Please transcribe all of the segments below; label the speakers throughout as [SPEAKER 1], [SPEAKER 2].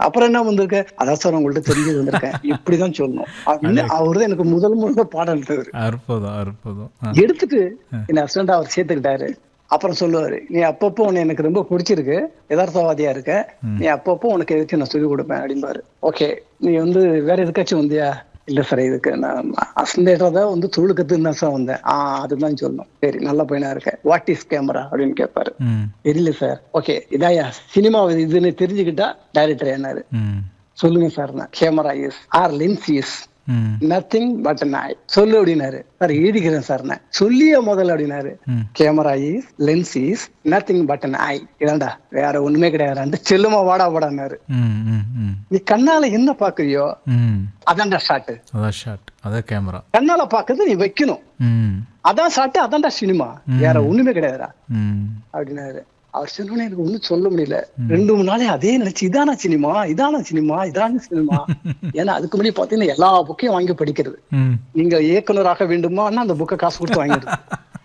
[SPEAKER 1] அப்புறம் என்ன வந்திருக்க அதான் சார் உங்கள்ட்ட தெரிஞ்சு வந்திருக்கேன் இப்படிதான் சொல்லணும் அப்படின்னு அவர் தான் எனக்கு முதல் முதல்ல பாடம் எடுத்தவர்
[SPEAKER 2] அற்புதம் அற்புதம் ஆ,
[SPEAKER 1] எடுத்துட்டு என்ன அசிஸ்டண்டா அவர் சேர்த்துக்கிட்டாரு அப்புறம் சொல்லுவாரு நீ அப்பப்போ உன்னை எனக்கு ரொம்ப பிடிச்சிருக்கு யதார்த்தவாதியா இருக்க நீ அப்பப்போ உனக்கு எதுக்கு நான் சொல்லிக் கொடுப்பேன் அப்படிம்பாரு ஓகே நீ வந்து வேற எதுக்காச்சும் வந்தியா இல்ல சார் இதுக்கு நான் அசந்தேட்டா வந்து தொழில் கத்துன்னு தான் சார் வந்தேன் ஆஹ் அதுதான் சொல்லணும் சரி நல்ல பையனா இருக்க வாட் இஸ் கேமரா அப்படின்னு கேட்பாரு
[SPEAKER 2] ம்
[SPEAKER 1] தெரியல சார் ஓகே இதாயா சினிமா இதுன்னு தெரிஞ்சுக்கிட்டா டைரக்டர் என்னாரு
[SPEAKER 2] ம்
[SPEAKER 1] சொல்லுங்க sir camera is are lens is
[SPEAKER 2] hmm
[SPEAKER 1] nothing but நாய் சொல்லு அப்படின்னாரு சார் எழுதிக்கிறேன் சார் நான் சொல்லிய முதல்ல அப்படின்னாரு
[SPEAKER 2] ம்.
[SPEAKER 1] Camera is lens is nothing but I இதாண்டா வேற ஒண்ணுமே கிடையாது செல்லுமா வாடா வாடான்னாரு
[SPEAKER 2] ம் ம் ம்
[SPEAKER 1] நீ கண்ணால என்ன பாக்குறியோ
[SPEAKER 2] ம்
[SPEAKER 1] அதான்டா ஷாட்டு
[SPEAKER 2] அதான் ஷாட் அதான் கேமரா
[SPEAKER 1] கண்ணால பாக்குறது நீ வைக்கணும்
[SPEAKER 2] ம்
[SPEAKER 1] அதான் ஷாட்டு அதான்டா சினிமா வேற ஒண்ணுமே கிடையாதுடா
[SPEAKER 2] ம்
[SPEAKER 1] அப்படின்னாரு அவர் சொன்னோன்னே எனக்கு ஒண்ணும் சொல்ல முடியல ரெண்டு மூணு நாளே அதே நினைச்சு இதானா சினிமா இதானா சினிமா இதான சினிமா ஏன்னா அதுக்கு முன்னாடி பாத்தீங்கன்னா எல்லா புக்கையும் வாங்கி படிக்கிறது
[SPEAKER 2] ம்
[SPEAKER 1] நீங்க இயக்குனராக வேண்டுமான்னா அந்த புக்கை காசு கொடுத்து வாங்கிடுது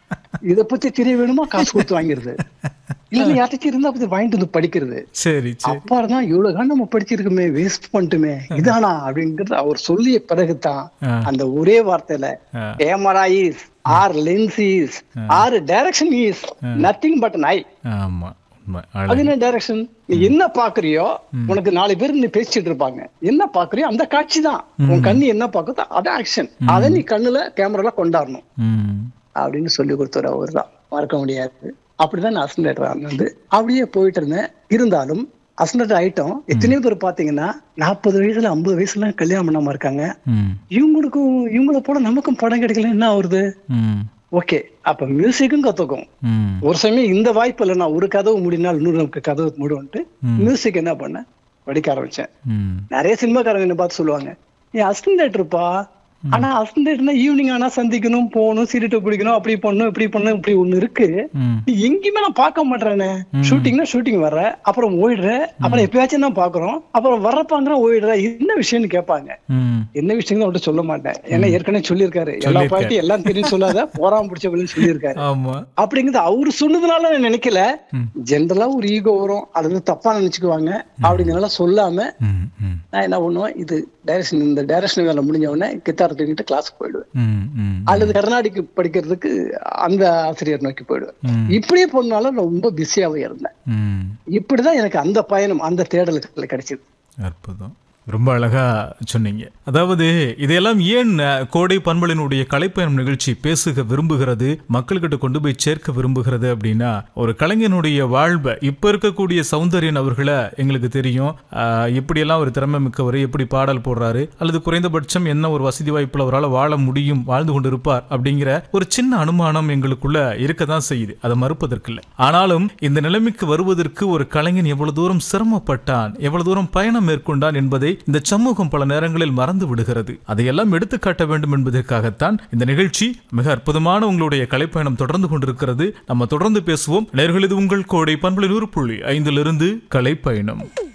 [SPEAKER 1] இத பத்தி தெரிய வேணுமா காசு கொடுத்து வாங்கிடுது இல்ல யார்கிட்ட இருந்தா பத்தி வாங்கிட்டு வந்து படிக்கிறது
[SPEAKER 2] சரி சரி
[SPEAKER 1] அப்பாரு தான் இவ்வளவு காலம் நம்ம படிச்சிருக்கோமே வேஸ்ட் பண்ணிட்டுமே இதானா அப்படிங்கிறது அவர் சொல்லிய பிறகுதான்
[SPEAKER 2] ஆ.
[SPEAKER 1] அந்த ஒரே வார்த்தையில
[SPEAKER 2] ஆ.
[SPEAKER 1] Camera is are lens is are direction is nothing but I
[SPEAKER 2] ஆமா உண்மை
[SPEAKER 1] அது
[SPEAKER 2] அழகு
[SPEAKER 1] என்ன டைரக்ஷன் நீ என்ன பாக்குறியோ உனக்கு நாலு பேர் நீ பேசிட்டு இருப்பாங்க என்ன பாக்குறியோ அந்த காட்சி தான் உன் கண்ணு என்ன பாக்குதோ அதான் ஆக்ஷன் அதை நீ கண்ணுல கேமரால கொண்டாடணும்
[SPEAKER 2] ம்
[SPEAKER 1] அப்படின்னு சொல்லி கொடுத்தவர் அவர் தான் மறக்க முடியாது அப்படிதான் நான் அசண்டேட்டர் வந்து அப்படியே போயிட்டு இருந்தேன் இருந்தாலும் அசண்டேட்டர் ஆயிட்டோம் எத்தனையோ பேர் பாத்தீங்கன்னா நாற்பது வயசுல ஐம்பது வயசுல கல்யாணம் பண்ணாம இருக்காங்க
[SPEAKER 2] ம்
[SPEAKER 1] இவங்களுக்கும் இவங்கள போல நமக்கும் படம் கிடைக்கல என்ன ஆகுறது
[SPEAKER 2] ம்
[SPEAKER 1] ஓகே அப்ப மியூசிக்கும் கத்துக்கும்
[SPEAKER 2] ம்
[SPEAKER 1] ஒரு சமயம் இந்த வாய்ப்பு இல்லை நான் ஒரு கதவு மூடினால் இன்னொரு நமக்கு கதவு மூடுன்ட்டு மியூசிக் என்ன பண்ணேன் படிக்க ஆரம்பிச்சேன்
[SPEAKER 2] ம்
[SPEAKER 1] நிறைய சினிமாக்காரங்க என்ன பார்த்து சொல்லுவாங்க நீ அசிஸ்டன்ட் இருப்பா ஆனா அசிஸ்டன்ட்னா ஈவினிங் ஆனா சந்திக்கணும் போகணும் சீரிட்டு பிடிக்கணும் அப்படி பண்ணணும் இப்படி பண்ணணும் இப்படி ஒண்ணு இருக்கு
[SPEAKER 2] ம்
[SPEAKER 1] நீ எங்கேயுமே நான் பார்க்க மாட்டேறேனே ஷூட்டிங்னா ஷூட்டிங் வர்ற அப்புறம் ஓயிடுற அப்புறம் எப்பயாச்சும் தான் பாக்குறோம் அப்புறம் வர்றப்பாங்கிற ஓயிடுற என்ன விஷயம்னு கேட்பாங்க
[SPEAKER 2] ம்
[SPEAKER 1] என்ன விஷயம் அவர்கிட்ட சொல்ல மாட்டேன் ஏன்னா ஏற்கனவே சொல்லியிருக்காரு எல்லா பாட்டி எல்லாம் தெரியும் சொல்லாத போறாம பிடிச்சவங்களும் சொல்லியிருக்காரு
[SPEAKER 2] ஆமா
[SPEAKER 1] அப்படிங்கிறது அவரு சொன்னதுனால நான் நினைக்கல ஜென்ரலா ஒரு ஈகோ வரும் அது வந்து தப்பா நினைச்சுக்குவாங்க அப்படிங்கறதால சொல்லாம
[SPEAKER 2] ம் ம்
[SPEAKER 1] நான் என்ன பண்ணுவேன் இது டைரக்ஷன் இந்த டைரக்ஷன் வேலை முடிஞ்ச உடனே கித்தார் தூக்கிட்டு கிளாஸுக்கு போயிடுவேன்
[SPEAKER 2] ம் ம்
[SPEAKER 1] அல்லது கர்நாடிக் படிக்கிறதுக்கு அந்த ஆசிரியர் நோக்கி போயிடுவேன் இப்படியே போனாலும் ரொம்ப பிஸியாவே இருந்தேன்
[SPEAKER 2] ம்
[SPEAKER 1] இப்படிதான் எனக்கு அந்த பயணம் அந்த தேடலுக்கு கிடைச்சது
[SPEAKER 2] அற்புதம் ரொம்ப அழகா சொன்னீங்க அதாவது இதையெல்லாம் ஏன் அஹ், கோடை பண்பலினுடைய கலைப்பயணம் நிகழ்ச்சி பேசுக விரும்புகிறது மக்கள்கிட்ட கொண்டு போய் சேர்க்க விரும்புகிறது அப்படின்னா ஒரு கலைஞனுடைய வாழ்வை இப்ப இருக்கக்கூடிய சௌந்தரியன் அவர்களை எங்களுக்கு தெரியும் அஹ், இப்படியெல்லாம் ஒரு திறமை மிக்கவர் எப்படி பாடல் போடுறாரு அல்லது குறைந்தபட்சம் என்ன ஒரு வசதி வாய்ப்புல அவரால் வாழ முடியும் வாழ்ந்து கொண்டு இருப்பார் அப்படிங்கிற ஒரு சின்ன அனுமானம் எங்களுக்குள்ள இருக்க தான் செய்யுது அதை மறுப்பதற்கில்லை ஆனாலும் இந்த நிலைமைக்கு வருவதற்கு ஒரு கலைஞன் எவ்வளவு தூரம் சிரமப்பட்டான் எவ்வளவு தூரம் பயணம் மேற்கொண்டான் என்பதை இந்த சமூகம் பல நேரங்களில் மறந்து விடுகிறது அதையெல்லாம் எடுத்துக்காட்ட வேண்டும் என்பதற்காகத்தான் இந்த நிகழ்ச்சி மிக அற்புதமான உங்களுடைய கலைப்பயணம் தொடர்ந்து கொண்டிருக்கிறது நம்ம தொடர்ந்து பேசுவோம் நேர்கள் இது உங்கள் கோடை பண்புல நூறு புள்ளி ஐந்திலிருந்து கலைப்பயணம்